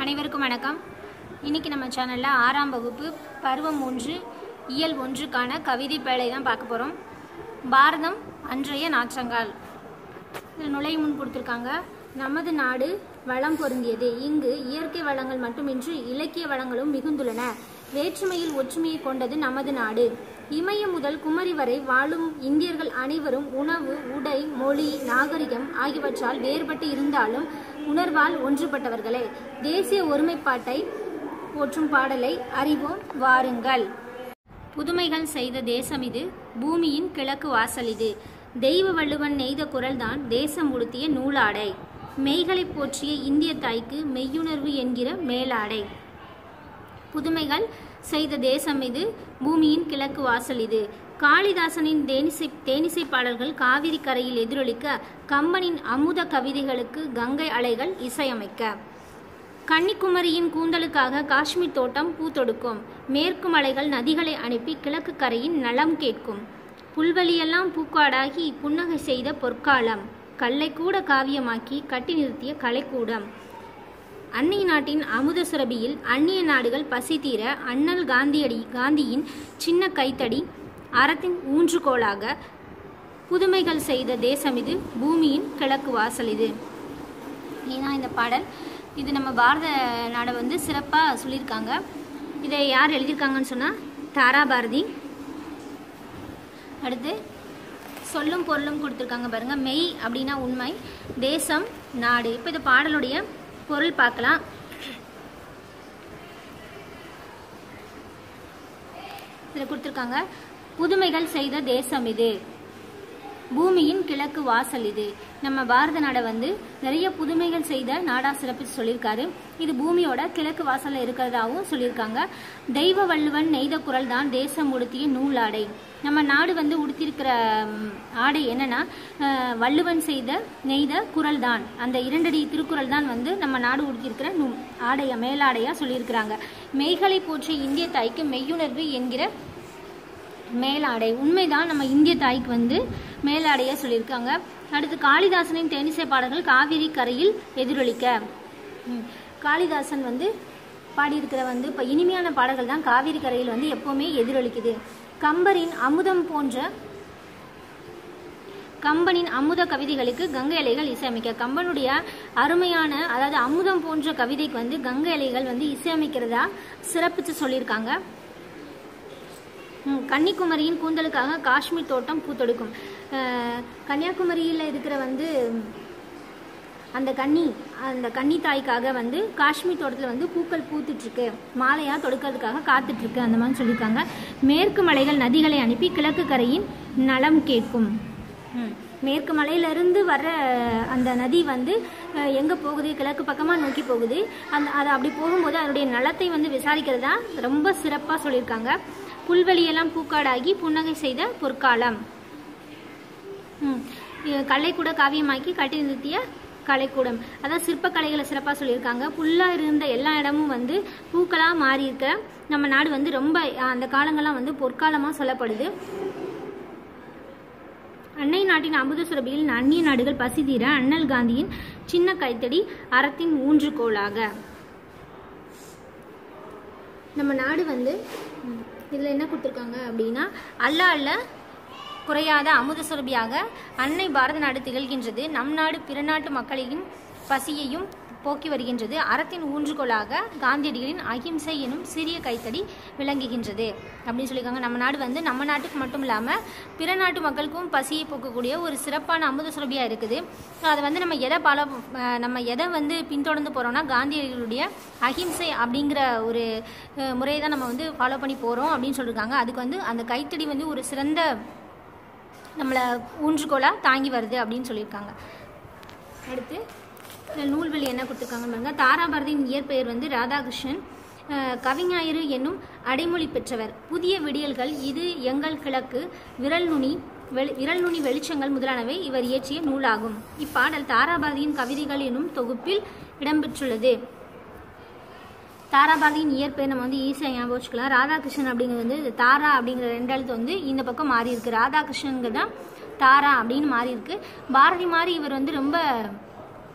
அனைவருக்கும் வணக்கம் இன்னைக்கு நம்ம சேனலில் ஆறாம் வகுப்பு பருவம் ஒன்று இயல் ஒன்றுக்கான கவிதை பேழை தான் பார்க்க போகிறோம் பாரதம் அன்றைய நாற்றங்கால் இதில் நுழைவு முன் கொடுத்துருக்காங்க நமது நாடு வளம் பொருந்தியது இங்கு இயற்கை வளங்கள் மட்டுமின்றி இலக்கிய வளங்களும் மிகுந்துள்ளன வேற்றுமையில் ஒற்றுமையை கொண்டது நமது நாடு இமயம் முதல் குமரி வரை வாழும் இந்தியர்கள் அனைவரும் உணவு உடை மொழி நாகரிகம் ஆகியவற்றால் வேறுபட்டு இருந்தாலும் உணர்வால் ஒன்றுபட்டவர்களே தேசிய ஒருமைப்பாட்டை போற்றும் பாடலை அறிவோம் வாருங்கள் புதுமைகள் செய்த தேசம் இது பூமியின் கிழக்கு வாசல் இது தெய்வ வள்ளுவன் நெய்த குரல்தான் தேசம் உடுத்திய நூலாடை மெய்களை போற்றிய இந்திய தாய்க்கு மெய்யுணர்வு என்கிற மேலாடை புதுமைகள் செய்த தேசம் இது பூமியின் கிழக்கு வாசல் இது காளிதாசனின் தேனிசை தேனிசை பாடல்கள் காவிரி கரையில் எதிரொலிக்க கம்பனின் அமுத கவிதைகளுக்கு கங்கை அலைகள் இசையமைக்க கன்னிக்குமரியின் கூந்தலுக்காக காஷ்மீர் தோட்டம் பூத்தொடுக்கும் மேற்கு மலைகள் நதிகளை அனுப்பி கிழக்கு கரையின் நலம் கேட்கும் புல்வெளியெல்லாம் பூக்காடாகி புன்னகை செய்த பொற்காலம் கல்லை கூட காவியமாக்கி கட்டி நிறுத்திய கலைக்கூடம் அன்னை நாட்டின் அமுத சுரபியில் அந்நிய நாடுகள் பசி தீர அண்ணல் காந்தியடி காந்தியின் சின்ன கைத்தடி அறத்தின் ஊன்றுகோலாக புதுமைகள் செய்த தேசம் இது பூமியின் கிழக்கு வாசல் இது ஏன்னா இந்த பாடல் இது நம்ம பாரத நாடை வந்து சிறப்பாக சொல்லியிருக்காங்க இதை யார் எழுதியிருக்காங்கன்னு சொன்னால் தாரா பாரதி அடுத்து சொல்லும் பொருளும் கொடுத்துருக்காங்க பாருங்க மெய் அப்படின்னா உண்மை தேசம் நாடு இப்போ இந்த பாடலுடைய பொருள் பார்க்கலாம் இதில் கொடுத்துருக்காங்க புதுமைகள் செய்த தேசம் இது பூமியின் கிழக்கு வாசல் இது நம்ம பாரத நாடை வந்து நிறைய புதுமைகள் செய்த நாடா சிறப்பித்து சொல்லியிருக்காரு இது பூமியோட கிழக்கு வாசல்ல இருக்கிறதாவும் சொல்லியிருக்காங்க தெய்வ வள்ளுவன் நெய்த குரல் தான் தேசம் உடுத்திய நூலாடை நம்ம நாடு வந்து உடுத்தியிருக்கிற ம், ஆடை என்னன்னா அஹ், வள்ளுவன் செய்த நெய்த குரல் தான் அந்த இரண்டடி திருக்குறள் தான் வந்து நம்ம நாடு உடுத்தியிருக்கிற நூ ஆடைய மேலாடையா சொல்லியிருக்கிறாங்க மெய்களை போற்றிய இந்திய தாய்க்கு மெய்யுணர்வு என்கிற மேலாடை உண்மைதான் நம்ம இந்திய தாய்க்கு வந்து மேலாடையா சொல்லியிருக்காங்க அடுத்து காளிதாசனின் தேனிசை பாடல்கள் காவிரி கரையில் எதிரொலிக்க ம், காளிதாசன் வந்து பாடியிருக்கிற வந்து இப்போ இனிமையான பாடல்கள் தான் காவிரி கரையில் வந்து எப்பவுமே எதிரொலிக்குது கம்பரின் அமுதம் போன்ற கம்பனின் அமுத கவிதைகளுக்கு கங்கை அலைகள் இசையமைக்க கம்பனுடைய அருமையான அதாவது அமுதம் போன்ற கவிதைக்கு வந்து கங்கை அலைகள் வந்து இசையமைக்கிறதா சிறப்பித்து சொல்லியிருக்காங்க ம், கன்னிக்குமரியின் கூந்தலுக்காக காஷ்மீர் தோட்டம் பூத்தொடுக்கும் அஹ், கன்னியாகுமரியில் இருக்கிற வந்து ம், அந்த கன்னி அந்த கன்னி தாய்க்காக வந்து காஷ்மீர் தோட்டத்தில் வந்து பூக்கள் பூத்துட்ருக்கு மாலையாக தொடுக்கிறதுக்காக காத்துட்ருக்கு அந்த மாதிரி சொல்லியிருக்காங்க மேற்கு மலைகள் நதிகளை அனுப்பி கிழக்கு கரையின் நலம் கேட்கும் ம். மேற்கு மலையிலிருந்து வர்ற அந்த நதி வந்து எங்கே போகுது கிழக்கு பக்கமாக நோக்கி போகுது அந்த அது அப்படி போகும்போது அதனுடைய நலத்தை வந்து விசாரிக்கிறதா ரொம்ப சிறப்பாக சொல்லியிருக்காங்க புல்வெளியெல்லாம் பூக்காடாகி புன்னகை செய்த பொற்காலம் ம். இது கல்லை கூட காவியமாக்கி கட்டி நிறுத்திய கலைக்கூடம் அதான் சிற்பக்கலைகளை சிறப்பாக சொல்லியிருக்காங்க புல்லாக இருந்த எல்லா இடமும் வந்து பூக்களாக மாறி இருக்க நம்ம நாடு வந்து ரொம்ப அந்த காலங்கள்லாம் வந்து பொற்காலமாக சொல்லப்படுது அன்னை நாட்டின் அமுத சுரபியில் அந்நிய நாடுகள் பசி தீர அண்ணல் காந்தியின் சின்ன கைத்தடி அறத்தின் ஊன்றுகோலாக நம்ம நாடு வந்து ம், இதுல என்ன கொடுத்துருக்காங்க அப்படின்னா அல்ல அல்ல குறையாத அமுத சுரபியாக அன்னை பாரத நாடு திகழ்கின்றது நம் நாடு பிற நாட்டு மக்களையும் பசியையும் போக்கி வருகின்றது அறத்தின் ஊன்றுகோலாக காந்தியடிகளின் அகிம்சை எனும் சிறிய கைத்தடி விளங்குகின்றது அப்படின்னு சொல்லியிருக்காங்க நம்ம நாடு வந்து நம்ம நாட்டுக்கு மட்டும் இல்லாமல் பிற நாட்டு மக்களுக்கும் பசியை போக்கக்கூடிய ஒரு சிறப்பான அமுத சுரபியாக இருக்குது அதை வந்து நம்ம எதை பல நம்ம எதை வந்து பின்தொடர்ந்து போகிறோம்னா காந்தியடிகளுடைய அகிம்சை அப்படிங்கிற ஒரு அஹ், முறையை தான் நம்ம வந்து ஃபாலோ பண்ணி போகிறோம் அப்படின்னு சொல்லியிருக்காங்க அதுக்கு வந்து அந்த கைத்தடி வந்து ஒரு சிறந்த நம்மளை ஊன்றுகோலாக தாங்கி வருது அப்படின்னு சொல்லியிருக்காங்க அடுத்து இந்த நூல்வெளி என்ன கொடுத்துருக்காங்க பாருங்க தாராபாரதியின் இயற்பெயர் வந்து ராதாகிருஷ்ணன் அஹ், கவிஞாயிறு என்னும் அடைமொழி பெற்றவர் புதிய விடியல்கள் இது எங்கள் கிழக்கு விரல் நுனி வெளி விரல் நுனி வெளிச்சங்கள் முதலானவை இவர் இயற்றிய நூலாகும் இப்பாடல் தாராபாரதியின் கவிதைகள் என்னும் தொகுப்பில் இடம்பெற்றுள்ளது தாராபாரதியின் இயற்பெயர் நம்ம வந்து ஈஸியாக ஞாபகம் வச்சுக்கலாம் ராதாகிருஷ்ணன் அப்படிங்கிறது வந்து இது தாரா அப்படிங்கிற ரெண்டு எழுத்து வந்து இந்த பக்கம் மாறி இருக்கு ராதாகிருஷ்ணனுங்கிறது தான் தாரா அப்படின்னு மாறி இருக்கு பாரதி மாதிரி இவர் வந்து ரொம்ப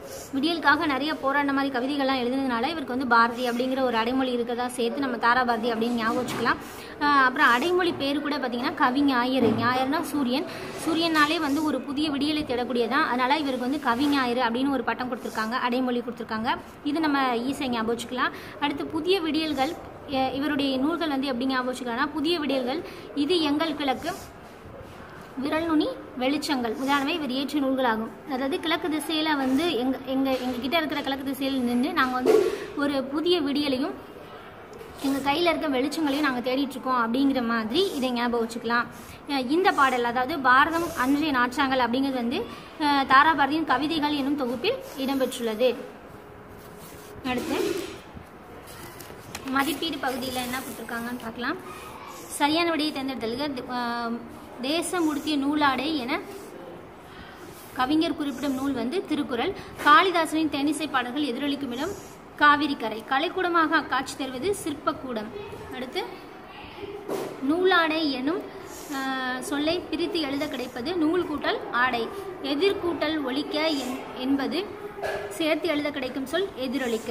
விடியலுக்காக நிறைய போராடின மாதிரி கவிதைகள்லாம் எழுதுனதுனால இவருக்கு வந்து பாரதி அப்படிங்கிற ஒரு அடைமொழி இருக்கிறதா சேர்த்து நம்ம தாராபாரதி அப்படின்னு ஞாபகம் வச்சுக்கலாம் ஆஹ் அப்புறம் அடைமொழி பேர் கூட பார்த்தீங்கன்னா கவி ஞாயிறு ஞாயிறுனா சூரியன் சூரியனாலே வந்து ஒரு புதிய விடியலை தேடக்கூடியதான் அதனால இவருக்கு வந்து கவி ஞாயிறு அப்படின்னு ஒரு பட்டம் கொடுத்துருக்காங்க அடைமொழி கொடுத்துருக்காங்க இது நம்ம ஈஸியாக ஞாபகம் வச்சுக்கலாம் அடுத்து புதிய விடியல்கள் எ- இவருடைய நூல்கள் வந்து எப்படி ஞாபகம் வச்சுக்கலாம்னா புதிய விடியல்கள் இது எங்கள் கிழக்கு விரல் நுனி வெளிச்சங்கள் உதாரணமே இவர் இயற்றிய நூல்களாகும் அதாவது கிழக்கு திசையில் வந்து எங்க எங்க எங்ககிட்ட இருக்கிற கிழக்கு திசையில் நின்று நாங்கள் வந்து ஒரு புதிய விடியலையும் எங்கள் கையில் இருக்க வெளிச்சங்களையும் நாங்கள் தேடிட்டு இருக்கோம் அப்படிங்கிற மாதிரி இதை ஞாபகம் வச்சுக்கலாம் அஹ் இந்த பாடல் அதாவது பாரதம் அன்றைய நாற்றாங்கல் அப்படிங்கிறது வந்து அஹ் தாராபாரதியின் கவிதைகள் என்னும் தொகுப்பில் இடம்பெற்றுள்ளது அடுத்து மதிப்பீடு பகுதியில் என்ன கொடுத்துருக்காங்கன்னு பார்க்கலாம் சரியான விடையை தேர்ந்தெடுத்தல்க ஆஹ், தேசம் உடுத்திய நூலாடை என கவிஞர் குறிப்பிடும் நூல் வந்து திருக்குறள் காளிதாசனின் தேனிசை பாடல்கள் எதிரொலிக்கும் இடம் காவிரிக்கரை கலைக்கூடமாக அக்காட்சி தருவது சிற்பக்கூடம் அடுத்து நூலாடை எனும் ஆஹ், சொல்லை பிரித்து எழுத கிடைப்பது நூல் கூட்டல் ஆடை எதிர்கூட்டல் ஒலிக்க என்- என்பது சேர்த்து எழுத கிடைக்கும் சொல் எதிரொலிக்க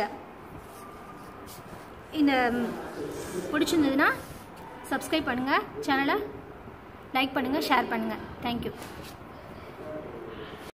இந்த ம், பிடிச்சிருந்ததுன்னா சப்ஸ்கிரைப் பண்ணுங்கள் சேனலை லைக் பண்ணுங்கள் ஷேர் பண்ணுங்கள் தேங்க்யூ